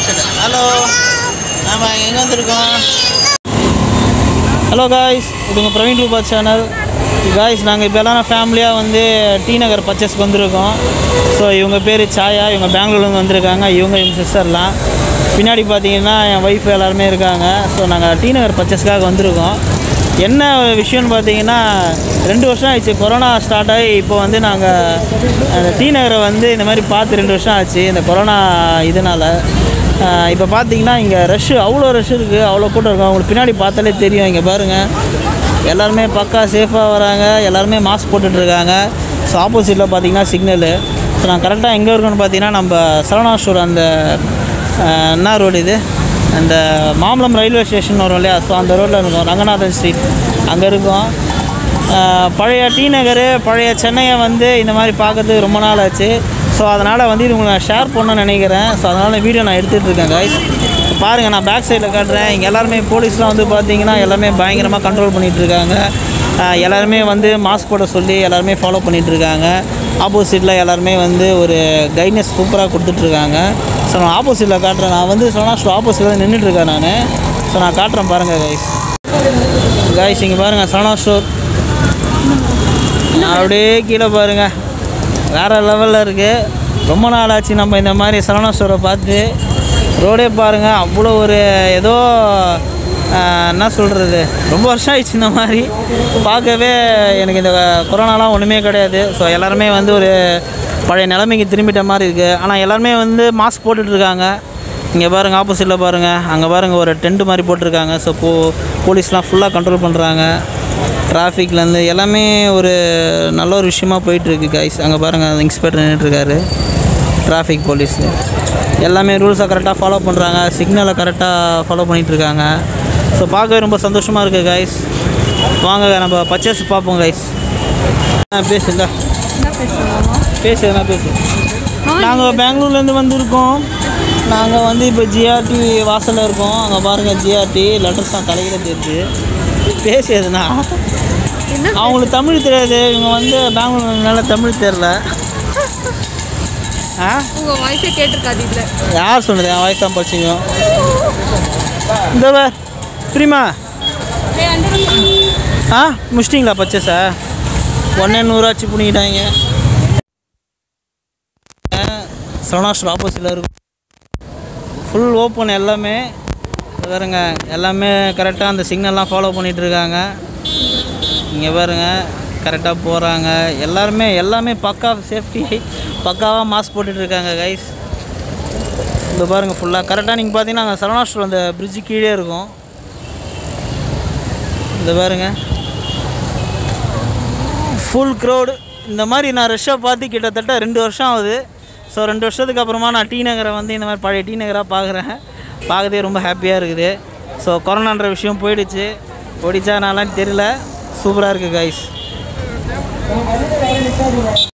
hello நாம எங்கே வந்திருக்கோம் ஹலோ காய்ஸ் இது உங்கள் பிரவீன் ரூபா சேனல் காய்ஸ் நாங்கள் இப்போ எல்லாம் ஃபேமிலியாக வந்து டி நகர் பர்ச்சேஸ்க்கு வந்திருக்கோம் ஸோ இவங்க பேர் சாயா இவங்க பெங்களூர்லேருந்து வந்திருக்காங்க இவங்க இவங்க சிஸ்டர்லாம் பின்னாடி பார்த்தீங்கன்னா என் ஒய்ஃப் எல்லாருமே இருக்காங்க ஸோ நாங்கள் டி நகர் பர்ச்சேஸ்க்காக வந்திருக்கோம் என்ன விஷயம்னு பார்த்தீங்கன்னா ரெண்டு வருஷம் ஆயிடுச்சு கொரோனா ஸ்டார்ட் ஆகி இப்போ வந்து நாங்கள் அந்த டி நகரை வந்து இந்த மாதிரி பார்த்து ரெண்டு வருஷம் ஆச்சு இந்த கொரோனா இதனால் இப்போ பார்த்தீங்கன்னா இங்கே ரஷ்ஷு அவ்வளோ ரஷ் இருக்குது அவ்வளோ கூட்டம் இருக்கும் அவங்களுக்கு பின்னாடி பார்த்தாலே தெரியும் இங்கே பாருங்கள் எல்லாருமே பக்கா சேஃபாக வராங்க எல்லாருமே மாஸ்க் போட்டுட்ருக்காங்க ஸோ ஆப்போசிட்டில் பார்த்தீங்கன்னா சிக்னலு ஸோ நான் கரெக்டாக எங்கே இருக்கோன்னு பார்த்தீங்கன்னா நம்ம சரவணாஸ்டோர் அந்த அஹ், என்ன ரோடு இது அந்த மாம்பலம் ரயில்வே ஸ்டேஷன் வரும் இல்லையா ஸோ அந்த ரோட்டில் இருக்கும் ரங்கநாதன் ஸ்ட்ரீட் அங்கே இருக்கோம் ஆஹ் பழைய டி நகர் பழைய சென்னையை வந்து இந்த மாதிரி பார்க்கறதுக்கு ரொம்ப நாள் ஆச்சு ஸோ அதனால் வந்து இது உங்களுக்கு நான் ஷேர் பண்ணணும்னு நினைக்கிறேன் ஸோ அதனால் வீடியோ நான் எடுத்துகிட்டு இருக்கேன் guys பாருங்கள் நான் பேக் சைடில் காட்டுறேன் இங்கே எல்லாருமே போலீஸ்லாம் வந்து பார்த்தீங்கன்னா எல்லாமே பயங்கரமாக கண்ட்ரோல் பண்ணிகிட்டு இருக்காங்க ஆஹ் எல்லாருமே வந்து மாஸ்க் போட சொல்லி எல்லாருமே ஃபாலோ பண்ணிகிட்டு இருக்காங்க ஆப்போசிட்டில் எல்லாருமே வந்து ஒரு கைட்னஸ் சூப்பராக கொடுத்துட்ருக்காங்க ஸோ நான் ஆப்போசிட்டில் காட்டுறேன் நான் வந்து சொன்னால் ஸோ ஆப்போசிட்டில் நின்றுட்டுருக்கேன் நான் ஸோ நான் காட்டுறேன் பாருங்கள் கைஸ் கைஸ் இங்கே பாருங்கள் சனா ஸ்டோர் அப்படியே கீழே பாருங்க வேறு லெவலில் இருக்குது ரொம்ப நாள் ஆச்சு நம்ம இந்த மாதிரி சரவணா ஸ்டோரை பார்த்து ரோடே பாருங்கள் அவ்வளோ ஒரு ஏதோ ஆஹ், என்ன சொல்கிறது ரொம்ப வருஷம் ஆயிடுச்சு இந்த மாதிரி பார்க்கவே எனக்கு இந்த கொரோனாலாம் ஒன்றுமே கிடையாது ஸோ எல்லாருமே வந்து ஒரு பழைய நிலைமைக்கு திரும்பிட்ட மாதிரி இருக்குது ஆனால் எல்லாருமே வந்து மாஸ்க் போட்டுட்ருக்காங்க இங்கே பாருங்கள் ஆப்போசிட்டில் பாருங்கள் அங்கே பாருங்கள் ஒரு டென்ட் மாதிரி போட்டிருக்காங்க ஸோ போ போலீஸ்லாம் ஃபுல்லாக கண்ட்ரோல் பண்ணுறாங்க டிராஃபிக்லேருந்து எல்லாமே ஒரு நல்ல ஒரு விஷயமா போயிட்டுருக்கு கைஸ் அங்கே பாருங்கள் அந்த இன்ஸ்பெக்டர் நின்றுட்டுருக்காரு டிராஃபிக் போலீஸ் எல்லாமே ரூல்ஸை கரெக்டாக ஃபாலோ பண்ணுறாங்க சிக்னலை கரெக்டாக ஃபாலோ பண்ணிகிட்ருக்காங்க ஸோ பார்க்கவே ரொம்ப சந்தோஷமாக இருக்குது கைஸ் வாங்க நம்ம பர்ச்சேஸ் பார்ப்போம் கைஸ் பேசுங்க பேசு என்ன பேசு நாங்கள் பெங்களூர்லேருந்து வந்திருக்கோம் நாங்கள் வந்து இப்போ ஜிஆர்டி வாசலில் இருக்கோம் அங்கே பாருங்கள் ஜிஆர்டி லெட்டர்ஸ் தான் தலையில் தெரியுது பேசு எதுனா அவங்களுக்கு தமிழ் தெரியாது இவங்க வந்து பெங்களூர்னால தமிழ் தெரில ஆ உங்க வாய்ஸே கேட்டிருக்காது இதுல யார் சொன்னது என் வாய்ஸ் தான் படிச்சிங்க இந்த வே பிரிமா ஆ முடிச்சிட்டிங்களா பர்ச்சேஸை ஒன்றே நூறாச்சு பிடிக்கிட்டாங்க சோனாஸ்டர் ஆப்போசிட்டில் இருக்கும் ஃபுல் ஓப்பன் எல்லாமே இங்க பாருங்க எல்லாமே கரெக்டாக அந்த சிக்னல்லாம் ஃபாலோ பண்ணிகிட்டு இருக்காங்க இங்கே பாருங்க கரெக்டாக போகிறாங்க எல்லாருமே எல்லாமே பக்கா சேஃப்டி பக்காவாக மாஸ்க் போட்டுட்டு இருக்காங்க கைஸ் இந்த பாருங்கள் ஃபுல்லாக கரெக்டாக நீங்கள் பார்த்தீங்கன்னா அங்கே சரவணாஸ்டர் அந்த பிரிட்ஜு கீழே இருக்கும் இந்த பாருங்க ஃபுல் க்ரௌடு இந்த மாதிரி நான் ரஷ்ஷாக பார்த்து கிட்டத்தட்ட ரெண்டு வருஷம் ஆகுது ஸோ ரெண்டு வருஷத்துக்கு அப்புறமா நான் டி நகரை வந்து இந்த மாதிரி பழைய டி நகராக பார்க்குறேன் பார்க்கறதே ரொம்ப ஹாப்பியாக இருக்குது ஸோ கொரோனான்ற விஷயம் போயிடுச்சு போயிடுச்சா நான்லாம் தெரியல சூப்பராக இருக்குது கைஸ்